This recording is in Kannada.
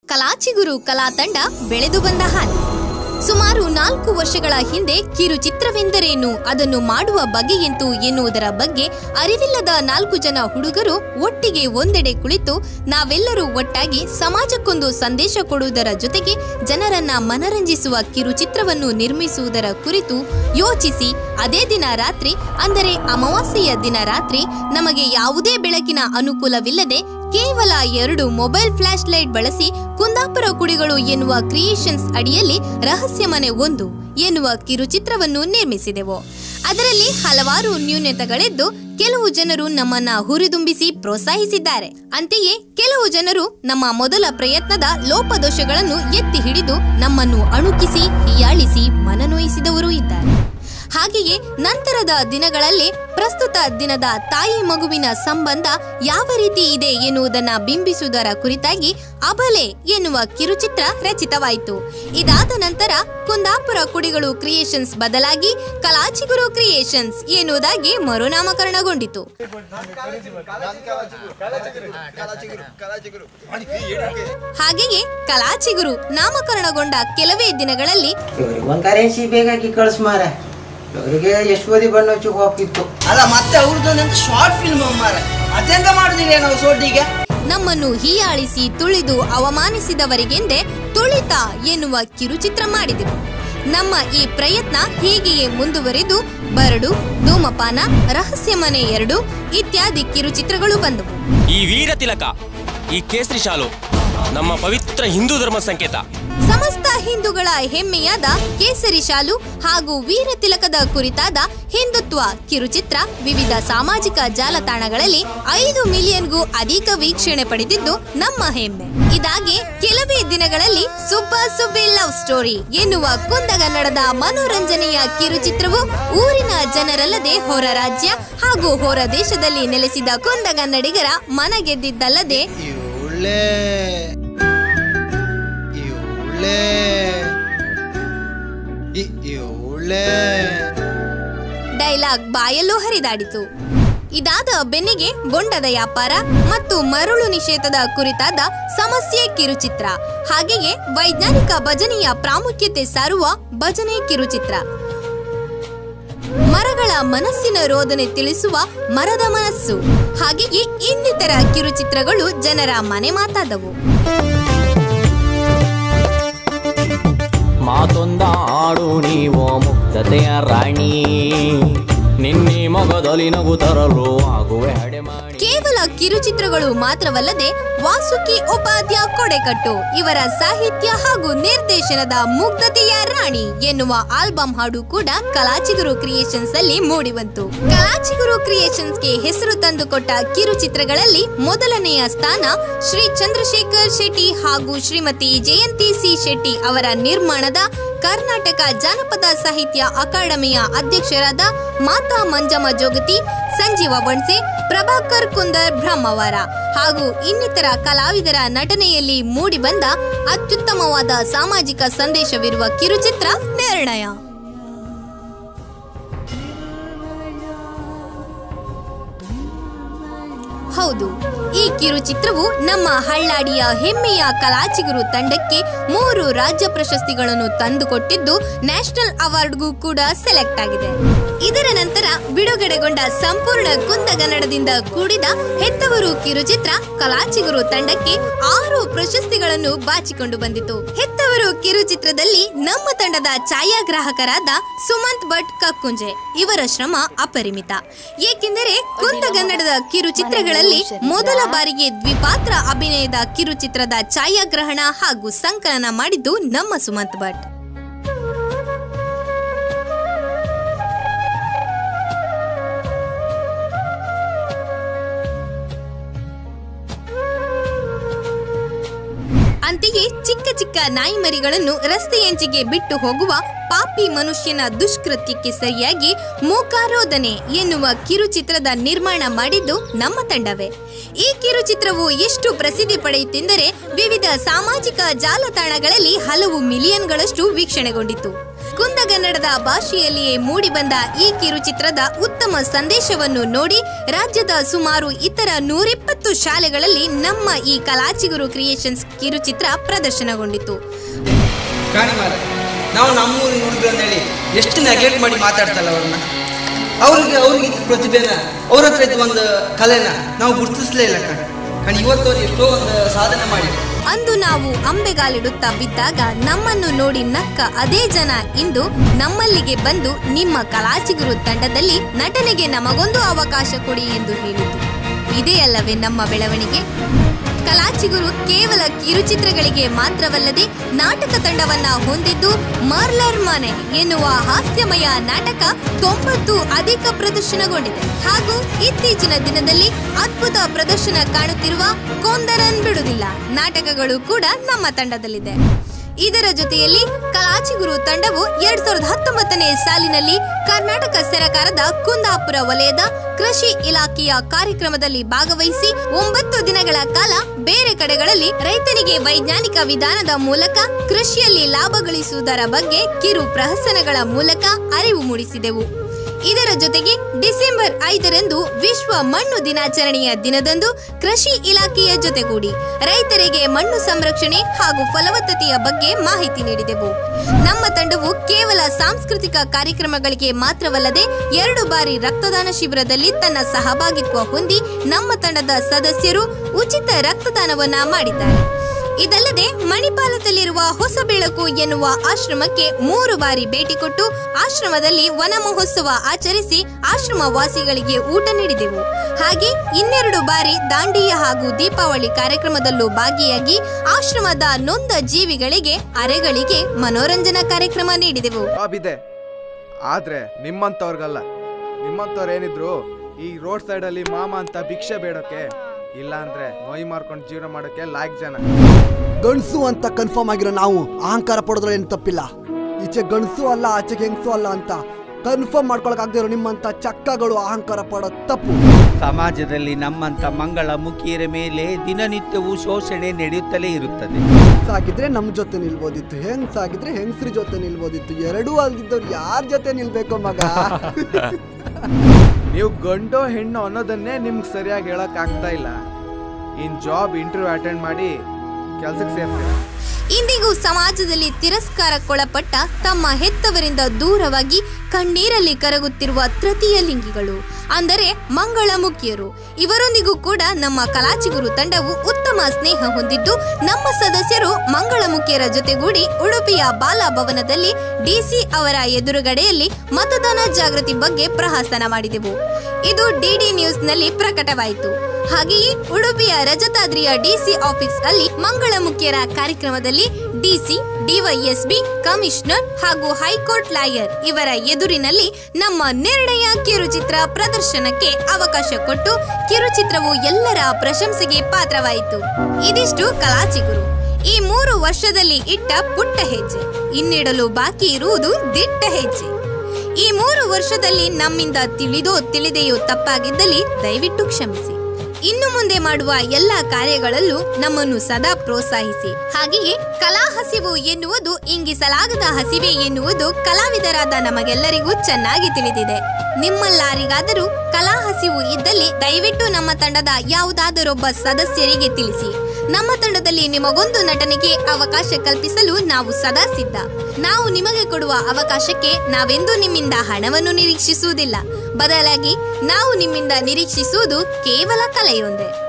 ಕಲಾಚಿಗುರು ಕಲಾ ತಂಡ ಬೆಳೆದು ಬಂದ ಹಾದಿ ಸುಮಾರು ನಾಲ್ಕು ವರ್ಷಗಳ ಹಿಂದೆ ಕಿರುಚಿತ್ರವೆಂದರೇನು ಅದನ್ನು ಮಾಡುವ ಬಗೆಯೆಂತು ಎನ್ನುವುದರ ಬಗ್ಗೆ ಅರಿವಿಲ್ಲದ ನಾಲ್ಕು ಜನ ಹುಡುಗರು ಒಟ್ಟಿಗೆ ಒಂದೆಡೆ ಕುಳಿತು ನಾವೆಲ್ಲರೂ ಒಟ್ಟಾಗಿ ಸಮಾಜಕ್ಕೊಂದು ಸಂದೇಶ ಕೊಡುವುದರ ಜೊತೆಗೆ ಜನರನ್ನ ಮನರಂಜಿಸುವ ಕಿರುಚಿತ್ರವನ್ನು ನಿರ್ಮಿಸುವುದರ ಕುರಿತು ಯೋಚಿಸಿ ಅದೇ ದಿನ ರಾತ್ರಿ ಅಂದರೆ ಅಮಾವಾಸ್ಯೆಯ ದಿನ ರಾತ್ರಿ ನಮಗೆ ಯಾವುದೇ ಬೆಳಕಿನ ಅನುಕೂಲವಿಲ್ಲದೆ ಕೇವಲ ಎರಡು ಮೊಬೈಲ್ ಫ್ಲಾಶ್ ಲೈಟ್ ಬಳಸಿ ಕುಂದಾಪುರ ಕುಡಿಗಳು ಎನ್ನುವ ಕ್ರಿಯೇಷನ್ಸ್ ಅಡಿಯಲ್ಲಿ ರಹಸ್ಯ ಮನೆ ಒಂದು ಎನ್ನುವ ಕಿರುಚಿತ್ರವನ್ನು ನಿರ್ಮಿಸಿದೆವು ಅದರಲ್ಲಿ ಹಲವಾರು ನ್ಯೂನತೆಗಳಿದ್ದು ಕೆಲವು ಜನರು ನಮ್ಮನ್ನ ಹುರಿದುಂಬಿಸಿ ಪ್ರೋತ್ಸಾಹಿಸಿದ್ದಾರೆ ಅಂತೆಯೇ ಕೆಲವು ಜನರು ನಮ್ಮ ಮೊದಲ ಪ್ರಯತ್ನದ ಲೋಪದೋಷಗಳನ್ನು ಎತ್ತಿ ಹಿಡಿದು ನಮ್ಮನ್ನು ಅಣುಕಿಸಿ ಹೀಯಾಳಿಸಿ ಮನನೊಯಿಸಿದವರು ಇದ್ದಾರೆ ಹಾಗೆಯೇ ನಂತರದ ದಿನಗಳಲ್ಲಿ ಪ್ರಸ್ತುತ ದಿನದ ತಾಯಿ ಮಗುವಿನ ಸಂಬಂಧ ಯಾವ ರೀತಿ ಇದೆ ಎನ್ನುವುದನ್ನ ಬಿಂಬಿಸುವುದರ ಕುರಿತಾಗಿ ಅಬಲೆ ಎನ್ನುವ ಕಿರುಚಿತ್ರ ರಚಿತವಾಯಿತು ಇದಾದ ನಂತರ ಕುಂದಾಪುರ ಕುಡಿಗಳು ಕ್ರಿಯೇಷನ್ಸ್ ಬದಲಾಗಿ ಕಲಾಚಿಗುರು ಕ್ರಿಯೇಷನ್ಸ್ ಎನ್ನುವುದಾಗಿ ಮರುನಾಮಕರಣಗೊಂಡಿತು ಹಾಗೆಯೇ ಕಲಾಚಿಗುರು ನಾಮಕರಣಗೊಂಡ ಕೆಲವೇ ದಿನಗಳಲ್ಲಿ ಇವ್ರಿಗೆ ಒಂದು ಕರೆನ್ಸಿ ಬೇಕಾಗಿ ಕಳ್ಸ್ ಮಾರ ಇವರಿಗೆ ಎಷ್ಟು ಬದಿ ಬಣ್ಣ ಹಚ್ಚಕ್ ಹೋಗ್ತಿತ್ತು ಅಲ್ಲ ಮತ್ತೆ ಅವ್ರದ್ದೊಂದಂತ ಶಾರ್ಟ್ ಫಿಲ್ಮ್ ಮಾರ ಅದೆಂತ ಮಾಡುದಿಲ್ಲ ನಾವು ಸೋಟಿಗೆ ನಮ್ಮನ್ನು ಹೀಯಾಳಿಸಿ ತುಳಿದು ಅವಮಾನಿಸಿದವರಿಗೆಂದೇ ತುಳಿತ ಎನ್ನುವ ಕಿರುಚಿತ್ರ ಮಾಡಿದೆವು ನಮ್ಮ ಈ ಪ್ರಯತ್ನ ಹೀಗೆಯೇ ಮುಂದುವರಿದು ಬರಡು ಧೂಮಪಾನ ರಹಸ್ಯ ಮನೆ ಎರಡು ಇತ್ಯಾದಿ ಕಿರುಚಿತ್ರಗಳು ಬಂದವು ಈ ವೀರ ತಿಲಕ ಈ ಕೇಸರಿ ಶಾಲು ನಮ್ಮ ಪವಿತ್ರ ಹಿಂದೂ ಧರ್ಮ ಸಂಕೇತ ಸಮಸ್ತ ಹಿಂದೂಗಳ ಹೆಮ್ಮೆಯಾದ ಕೇಸರಿ ಶಾಲು ಹಾಗೂ ವೀರ ತಿಲಕದ ಕುರಿತಾದ ಹಿಂದುತ್ವ ಕಿರುಚಿತ್ರ ವಿವಿಧ ಸಾಮಾಜಿಕ ಜಾಲತಾಣಗಳಲ್ಲಿ ಐದು ಮಿಲಿಯನ್ಗೂ ಅಧಿಕ ವೀಕ್ಷಣೆ ಪಡೆದಿದ್ದು ನಮ್ಮ ಹೆಮ್ಮೆ ಇದಾಗೆ ಕೆಲವೇ ದಿನಗಳಲ್ಲಿ ಸುಬ್ಬ ಸುಬ್ಬಿ ಲವ್ ಸ್ಟೋರಿ ಎನ್ನುವ ಕುಂದಗನ್ನಡದ ಮನೋರಂಜನೆಯ ಕಿರುಚಿತ್ರವು ಊರಿನ ಜನರಲ್ಲದೆ ಹೊರ ರಾಜ್ಯ ಹಾಗೂ ಹೊರ ದೇಶದಲ್ಲಿ ನೆಲೆಸಿದ ಕುಂದಗನ್ನಡಿಗರ ಮನಗೆದ್ದಿದ್ದಲ್ಲದೆ ಇವಳೆ ಇವಳೆ ಇವಳೆ ಡೈಲಾಗ್ ಬಾಯಲ್ಲೂ ಹರಿದಾಡಿತು ಇದಾದ ಬೆನ್ನಿಗೆ ಬೊಂಡದ ವ್ಯಾಪಾರ ಮತ್ತು ಮರಳು ನಿಷೇಧದ ಕುರಿತಾದ ಸಮಸ್ಯೆ ಕಿರುಚಿತ್ರ ಹಾಗೆಯೇ ವೈಜ್ಞಾನಿಕ ಭಜನೆಯ ಪ್ರಾಮುಖ್ಯತೆ ಸಾರುವ ಭಜನೆ ಕಿರುಚಿತ್ರ ಮರಗಳ ಮನಸ್ಸಿನ ರೋದನೆ ತಿಳಿಸುವ ಮರದ ಮನಸ್ಸು ಹಾಗೆಯೇ ಇನ್ನಿತರ ಕಿರುಚಿತ್ರಗಳು ಜನರ ಮನೆ ಮಾತಾದವು ಮಾತೊಂದ ಆಡು ನೀವು ಮುಕ್ತತೆಯ ರಾಣಿ ನಿನ್ನೆ ಮೊಗದಲ್ಲಿ ನಗು ತರಲು ಆಗುವೆ ಹಡೆ ಮಾಡಿ ಕೇವಲ ಕಿರುಚಿತ್ರಗಳು ಮಾತ್ರವಲ್ಲದೆ ವಾಸುಕಿ ಉಪಾಧ್ಯ ಕೊಡೆಕಟ್ಟು ಇವರ ಸಾಹಿತ್ಯ ಹಾಗೂ ನಿರ್ದೇಶನದ ಮುಗ್ಧತೆಯ ರಾಣಿ ಎನ್ನುವ ಆಲ್ಬಂ ಹಾಡು ಕೂಡ ಕಲಾಚಿಗುರು ಕ್ರಿಯೇಷನ್ಸ್ ಅಲ್ಲಿ ಮೂಡಿಬಂತು ಕಲಾಚಿಗುರು ಕ್ರಿಯೇಷನ್ಸ್ ಗೆ ಹೆಸರು ತಂದುಕೊಟ್ಟ ಕಿರುಚಿತ್ರಗಳಲ್ಲಿ ಮೊದಲನೆಯ ಸ್ಥಾನ ಶ್ರೀ ಚಂದ್ರಶೇಖರ್ ಶೆಟ್ಟಿ ಹಾಗೂ ಶ್ರೀಮತಿ ಜಯಂತಿ ಸಿ ಶೆಟ್ಟಿ ಅವರ ನಿರ್ಮಾಣದ ಕರ್ನಾಟಕ ಜಾನಪದ ಸಾಹಿತ್ಯ ಅಕಾಡೆಮಿಯ ಅಧ್ಯಕ್ಷರಾದ ಮಾತಾ ಮಂಜಮ್ಮ ಜೋಗತಿ ಸಂಜೀವ ಬಣ್ಸೆ ಪ್ರಭಾಕರ್ ಕುಂದರ್ ಬ್ರಹ್ಮವರ ಹಾಗೂ ಇನ್ನಿತರ ಕಲಾವಿದರ ನಟನೆಯಲ್ಲಿ ಮೂಡಿಬಂದ ಅತ್ಯುತ್ತಮವಾದ ಸಾಮಾಜಿಕ ಸಂದೇಶವಿರುವ ಕಿರುಚಿತ್ರ ನಿರ್ಣಯ ಹೌದು ಈ ಕಿರುಚಿತ್ರವು ನಮ್ಮ ಹಳ್ಳಾಡಿಯ ಹೆಮ್ಮೆಯ ಕಲಾಚಿಗುರು ತಂಡಕ್ಕೆ ಮೂರು ರಾಜ್ಯ ಪ್ರಶಸ್ತಿಗಳನ್ನು ತಂದುಕೊಟ್ಟಿದ್ದು ನ್ಯಾಷನಲ್ ಅವಾರ್ಡ್ಗೂ ಕೂಡ ಸೆಲೆಕ್ಟ್ ಆಗಿದೆ ಇದರ ನಂತರ ಬಿಡುಗಡೆಗೊಂಡ ಸಂಪೂರ್ಣ ಕುಂದಗನ್ನಡದಿಂದ ಕೂಡಿದ ಹೆತ್ತವರು ಕಿರುಚಿತ್ರ ಕಲಾಚಿಗುರು ತಂಡಕ್ಕೆ ಆರು ಪ್ರಶಸ್ತಿಗಳನ್ನು ಬಾಚಿಕೊಂಡು ಬಂದಿತು ಹೆತ್ತವರು ಕಿರುಚಿತ್ರದಲ್ಲಿ ನಮ್ಮ ತಂಡದ ಛಾಯಾಗ್ರಾಹಕರಾದ ಸುಮಂತ್ ಭಟ್ ಕಕ್ಕುಂಜೆ ಇವರ ಶ್ರಮ ಅಪರಿಮಿತ ಏಕೆಂದರೆ ಕುಂದಗನ್ನಡದ ಕಿರುಚಿತ್ರಗಳಲ್ಲಿ ಮೊದಲ ಬಾರಿಗೆ ದ್ವಿಪಾತ್ರ ಅಭಿನಯದ ಕಿರುಚಿತ್ರದ ಛಾಯಾಗ್ರಹಣ ಹಾಗೂ ಸಂಕಲನ ಮಾಡಿದ್ದು ನಮ್ಮ ಸುಮಂತ್ ಭಟ್ ಅಂತೆಯೇ ಚಿಕ್ಕ ಚಿಕ್ಕ ನಾಯಿಮರಿಗಳನ್ನು ರಸ್ತೆಯಂಚಿಗೆ ಬಿಟ್ಟು ಹೋಗುವ ಪಾಪಿ ಮನುಷ್ಯನ ದುಷ್ಕೃತ್ಯಕ್ಕೆ ಸರಿಯಾಗಿ ಮೂಕಾರೋಧನೆ ಎನ್ನುವ ಕಿರುಚಿತ್ರದ ನಿರ್ಮಾಣ ಮಾಡಿದ್ದು ನಮ್ಮ ತಂಡವೇ ಈ ಕಿರುಚಿತ್ರವು ಎಷ್ಟು ಪ್ರಸಿದ್ಧಿ ಪಡೆಯುತ್ತೆಂದರೆ ವಿವಿಧ ಸಾಮಾಜಿಕ ಜಾಲತಾಣಗಳಲ್ಲಿ ಹಲವು ಮಿಲಿಯನ್ಗಳಷ್ಟು ವೀಕ್ಷಣೆಗೊಂಡಿತು ಕುಂದಗನ್ನಡದ ಭಾಷೆಯಲ್ಲಿಯೇ ಮೂಡಿಬಂದ ಈ ಕಿರುಚಿತ್ರದ ಉತ್ತಮ ಸಂದೇಶವನ್ನು ನೋಡಿ ರಾಜ್ಯದ ಸುಮಾರು ಇತರ ನೂರಿಪ್ಪತ್ತು ಶಾಲೆಗಳಲ್ಲಿ ನಮ್ಮ ಈ ಕಲಾಚಿಗುರು ಕ್ರಿಯೇಷನ್ಸ್ ಕಿರುಚಿತ್ರ ಪ್ರದರ್ಶನಗೊಂಡಿತು ಕಾಣಿ ಮಾರ ನಾವು ನಮ್ಮೂರಿನ ಹುಡುಗರು ಅಂತೇಳಿ ಎಷ್ಟು ನೆಗ್ಲೆಕ್ಟ್ ಮಾಡಿ ಮಾತಾಡ್ತಲ್ಲ ಅವ್ರನ್ನ ಅವ್ರಿಗೆ ಅವ್ರಿಗೆ ಇದ್ದ ಪ್ರತಿಭೆನ ಅವ್ರ ಹತ್ರ ಇದ್ದ ಒಂದು ಕಲೆನ ನಾವು ಗುರುತಿಸ್ಲೇ ಇಲ್ಲ ಕಣ್ ಕಣ್ ಇವತ್ತು ಅವ್ರು ಎಷ್ಟೋ ಒಂದು ಸಾಧನೆ ಮಾಡಿ ಅಂದು ನಾವು ಅಂಬೆಗಾಲಿಡುತ್ತಾ ಬಿದ್ದಾಗ ನಮ್ಮನ್ನು ನೋಡಿ ನಕ್ಕ ಅದೇ ಜನ ಇಂದು ನಮ್ಮಲ್ಲಿಗೆ ಬಂದು ನಿಮ್ಮ ಕಲಾಚಿಗುರು ತಂಡದಲ್ಲಿ ನಟನೆಗೆ ನಮಗೊಂದು ಅವಕಾಶ ಕೊಡಿ ಎಂದು ಹೇಳಿತು ಇದೇ ಅಲ್ಲವೇ ನಮ್ಮ ಬೆಳವಣಿಗೆ ಕಲಾಚಿಗುರು ಕೇವಲ ಕಿರುಚಿತ್ರಗಳಿಗೆ ಮಾತ್ರವಲ್ಲದೆ ನಾಟಕ ತಂಡವನ್ನ ಹೊಂದಿದ್ದು ಮರ್ಲರ್ ಮನೆ ಎನ್ನುವ ಹಾಸ್ಯಮಯ ನಾಟಕ ತೊಂಬತ್ತು ಅಧಿಕ ಪ್ರದರ್ಶನಗೊಂಡಿದೆ ಹಾಗೂ ಇತ್ತೀಚಿನ ದಿನದಲ್ಲಿ ಅದ್ಭುತ ಪ್ರದರ್ಶನ ಕಾಣುತ್ತಿರುವ ಕೊಂದರನ್ ಬಿಡುವುದಿಲ್ಲ ನಾಟಕಗಳು ಕೂಡ ನಮ್ಮ ತಂಡದಲ್ಲಿದೆ ಇದರ ಜೊತೆಯಲ್ಲಿ ಕಲಾಚಿಗುರು ತಂಡವು ಎರಡ್ ಸಾವಿರದ ಹತ್ತೊಂಬತ್ತನೇ ಸಾಲಿನಲ್ಲಿ ಕರ್ನಾಟಕ ಸರಕಾರದ ಕುಂದಾಪುರ ವಲಯದ ಕೃಷಿ ಇಲಾಖೆಯ ಕಾರ್ಯಕ್ರಮದಲ್ಲಿ ಭಾಗವಹಿಸಿ ಒಂಬತ್ತು ದಿನಗಳ ಕಾಲ ಬೇರೆ ಕಡೆಗಳಲ್ಲಿ ರೈತನಿಗೆ ವೈಜ್ಞಾನಿಕ ವಿಧಾನದ ಮೂಲಕ ಕೃಷಿಯಲ್ಲಿ ಲಾಭ ಗಳಿಸುವುದರ ಬಗ್ಗೆ ಕಿರು ಪ್ರಹಸನಗಳ ಮೂಲಕ ಅರಿವು ಮೂಡಿಸಿದೆವು ಇದರ ಜೊತೆಗೆ ಡಿಸೆಂಬರ್ ಐದರಂದು ವಿಶ್ವ ಮಣ್ಣು ದಿನಾಚರಣೆಯ ದಿನದಂದು ಕೃಷಿ ಇಲಾಖೆಯ ಜೊತೆಗೂಡಿ ರೈತರಿಗೆ ಮಣ್ಣು ಸಂರಕ್ಷಣೆ ಹಾಗೂ ಫಲವತ್ತತೆಯ ಬಗ್ಗೆ ಮಾಹಿತಿ ನೀಡಿದೆವು ನಮ್ಮ ತಂಡವು ಕೇವಲ ಸಾಂಸ್ಕೃತಿಕ ಕಾರ್ಯಕ್ರಮಗಳಿಗೆ ಮಾತ್ರವಲ್ಲದೆ ಎರಡು ಬಾರಿ ರಕ್ತದಾನ ಶಿಬಿರದಲ್ಲಿ ತನ್ನ ಸಹಭಾಗಿತ್ವ ಹೊಂದಿ ನಮ್ಮ ತಂಡದ ಸದಸ್ಯರು ಉಚಿತ ರಕ್ತದಾನವನ್ನ ಮಾಡಿದ್ದಾರೆ ಇದಲ್ಲದೆ ಮಣಿಪಾಲದಲ್ಲಿರುವ ಹೊಸ ಬೆಳಕು ಎನ್ನುವ ಆಶ್ರಮಕ್ಕೆ ಮೂರು ಬಾರಿ ಭೇಟಿ ಕೊಟ್ಟು ಆಶ್ರಮದಲ್ಲಿ ವನ ಮಹೋತ್ಸವ ಆಚರಿಸಿ ಆಶ್ರಮ ವಾಸಿಗಳಿಗೆ ಊಟ ನೀಡಿದೆವು ಹಾಗೆ ಇನ್ನೆರಡು ಬಾರಿ ದಾಂಡಿಯ ಹಾಗೂ ದೀಪಾವಳಿ ಕಾರ್ಯಕ್ರಮದಲ್ಲೂ ಭಾಗಿಯಾಗಿ ಆಶ್ರಮದ ನೊಂದ ಜೀವಿಗಳಿಗೆ ಅರೆಗಳಿಗೆ ಮನೋರಂಜನಾ ಕಾರ್ಯಕ್ರಮ ನೀಡಿದೆವು ಜಾಬ್ ಇದೆ ಆದ್ರೆ ನಿಮ್ಮಂಥವ್ರಿಗಲ್ಲ ನಿಮ್ಮಂಥವ್ರು ಏನಿದ್ರು ಈ ರೋಡ್ ಸೈಡಲ್ಲಿ ಮಾಮ ಅಂತ ಭಿಕ್ಷೆ ಬೇಡೋಕೆ ಇಲ್ಲ ಅಂದ್ರೆ ಮೊಯ್ ಮಾರ್ಕೊಂಡು ಜೀವನ ಮಾಡೋಕೆ ಲಾಯ್ಕ್ ಜನ ಗಂಡಸು ಅಂತ ಕನ್ಫರ್ಮ್ ಆಗಿರೋ ನಾವು ಅಹಂಕಾರ ಪಡೋದ್ರಲ್ಲಿ ಏನು ತಪ್ಪಿಲ್ಲ ಈಚೆ ಗಂಡಸು ಅಲ್ಲ ಆಚೆಗೆ ಹೆಂಗಸು ಅಲ್ಲ ಅಂತ ಕನ್ಫರ್ಮ್ ಮಾಡ್ಕೊಳಕ್ ಇರೋ ನಿಮ್ಮಂತ ಚಕ್ಕಗಳು ಅಹಂಕಾರ ಪಡೋದು ತಪ್ಪು ಸಮಾಜದಲ್ಲಿ ನಮ್ಮಂಥ ಮಂಗಳ ಮುಖಿಯರ ಮೇಲೆ ದಿನನಿತ್ಯವೂ ಶೋಷಣೆ ನಡೆಯುತ್ತಲೇ ಇರುತ್ತದೆ ಸಾಗಿದ್ರೆ ನಮ್ ಜೊತೆ ನಿಲ್ಬೋದಿತ್ತು ಹೆಂಗ್ಸಾಗಿದ್ರೆ ಹೆಂಗಸ್ರ ಜೊತೆ ನಿಲ್ಬೋದಿತ್ತು ಎರಡೂ ಅಲ್ದಿದ್ದವ್ರು ಯಾರ ಜೊತೆ ನಿಲ್ಬೇಕು ಮಗ ನೀವು ಗಂಡೋ ಹೆಣ್ಣು ಅನ್ನೋದನ್ನೇ ನಿಮ್ಗೆ ಸರಿಯಾಗಿ ಹೇಳಕ್ ಆಗ್ತಾ ಇಲ್ಲ ಇನ್ ಜಾಬ್ ಇಂಟರ್ವ್ಯೂ ಅಟೆಂಡ್ ಮಾಡಿ ಕೆಲ್ಸಕ್ಕೆ ಸೇರ್ತೀರಾ ಇಂದಿಗೂ ಸಮಾಜದಲ್ಲಿ ತಿರಸ್ಕಾರಕ್ಕೊಳಪಟ್ಟ ತಮ್ಮ ಹೆತ್ತವರಿಂದ ದೂರವಾಗಿ ಕಣ್ಣೀರಲ್ಲಿ ಕರಗುತ್ತಿರುವ ತೃತೀಯ ಲಿಂಗಿಗಳು ಅಂದರೆ ಮಂಗಳಮುಖಿಯರು ಇವರೊಂದಿಗೂ ಕೂಡ ನಮ್ಮ ಕಲಾಚಿಗುರು ತಂಡವು ಉತ್ತಮ ಸ್ನೇಹ ಹೊಂದಿದ್ದು ನಮ್ಮ ಸದಸ್ಯರು ಮಂಗಳಮುಖಿಯರ ಜೊತೆಗೂಡಿ ಉಡುಪಿಯ ಬಾಲಭವನದಲ್ಲಿ ಡಿಸಿ ಅವರ ಎದುರುಗಡೆಯಲ್ಲಿ ಮತದಾನ ಜಾಗೃತಿ ಬಗ್ಗೆ ಪ್ರಹಸನ ಮಾಡಿದೆವು ಇದು ಡಿಡಿ ನ್ಯೂಸ್ನಲ್ಲಿ ಪ್ರಕಟವಾಯಿತು ಹಾಗೆಯೇ ಉಡುಪಿಯ ರಜತಾದ್ರಿಯ ಡಿಸಿ ಆಫೀಸ್ ಅಲ್ಲಿ ಮಂಗಳಮುಖಿಯರ ಕಾರ್ಯಕ್ರಮದಲ್ಲಿ ಡಿಸಿ ಡಿವೈಎಸ್ಬಿ ಕಮಿಷನರ್ ಹಾಗೂ ಹೈಕೋರ್ಟ್ ಲಾಯರ್ ಇವರ ಎದುರಿನಲ್ಲಿ ನಮ್ಮ ನಿರ್ಣಯ ಕಿರುಚಿತ್ರ ಪ್ರದರ್ಶನಕ್ಕೆ ಅವಕಾಶ ಕೊಟ್ಟು ಕಿರುಚಿತ್ರವು ಎಲ್ಲರ ಪ್ರಶಂಸೆಗೆ ಪಾತ್ರವಾಯಿತು ಇದಿಷ್ಟು ಕಲಾಚಿಗುರು ಈ ಮೂರು ವರ್ಷದಲ್ಲಿ ಇಟ್ಟ ಪುಟ್ಟ ಹೆಜ್ಜೆ ಇನ್ನಿಡಲು ಬಾಕಿ ಇರುವುದು ದಿಟ್ಟ ಹೆಜ್ಜೆ ಈ ಮೂರು ವರ್ಷದಲ್ಲಿ ನಮ್ಮಿಂದ ತಿಳಿದೋ ತಿಳಿದೆಯೋ ತಪ್ಪಾಗಿದ್ದಲ್ಲಿ ದಯವಿಟ್ಟು ಕ್ಷಮಿಸಿ ಇನ್ನು ಮುಂದೆ ಮಾಡುವ ಎಲ್ಲ ಕಾರ್ಯಗಳಲ್ಲೂ ನಮ್ಮನ್ನು ಸದಾ ಪ್ರೋತ್ಸಾಹಿಸಿ ಹಾಗೆಯೇ ಕಲಾ ಹಸಿವು ಎನ್ನುವುದು ಇಂಗಿಸಲಾಗದ ಹಸಿವೆ ಎನ್ನುವುದು ಕಲಾವಿದರಾದ ನಮಗೆಲ್ಲರಿಗೂ ಚೆನ್ನಾಗಿ ತಿಳಿದಿದೆ ನಿಮ್ಮಲ್ಲಾರಿಗಾದರೂ ಕಲಾ ಹಸಿವು ಇದ್ದಲ್ಲಿ ದಯವಿಟ್ಟು ನಮ್ಮ ತಂಡದ ಯಾವುದಾದರೊಬ್ಬ ಸದಸ್ಯರಿಗೆ ತಿಳಿಸಿ ನಮ್ಮ ತಂಡದಲ್ಲಿ ನಿಮಗೊಂದು ನಟನೆಗೆ ಅವಕಾಶ ಕಲ್ಪಿಸಲು ನಾವು ಸದಾ ಸಿದ್ಧ ನಾವು ನಿಮಗೆ ಕೊಡುವ ಅವಕಾಶಕ್ಕೆ ನಾವೆಂದೂ ನಿಮ್ಮಿಂದ ಹಣವನ್ನು ನಿರೀಕ್ಷಿಸುವುದಿಲ್ಲ ಬದಲಾಗಿ ನಾವು ನಿಮ್ಮಿಂದ ನಿರೀಕ್ಷಿಸುವುದು ಕೇವಲ ಕಲೆಯೊಂದೇ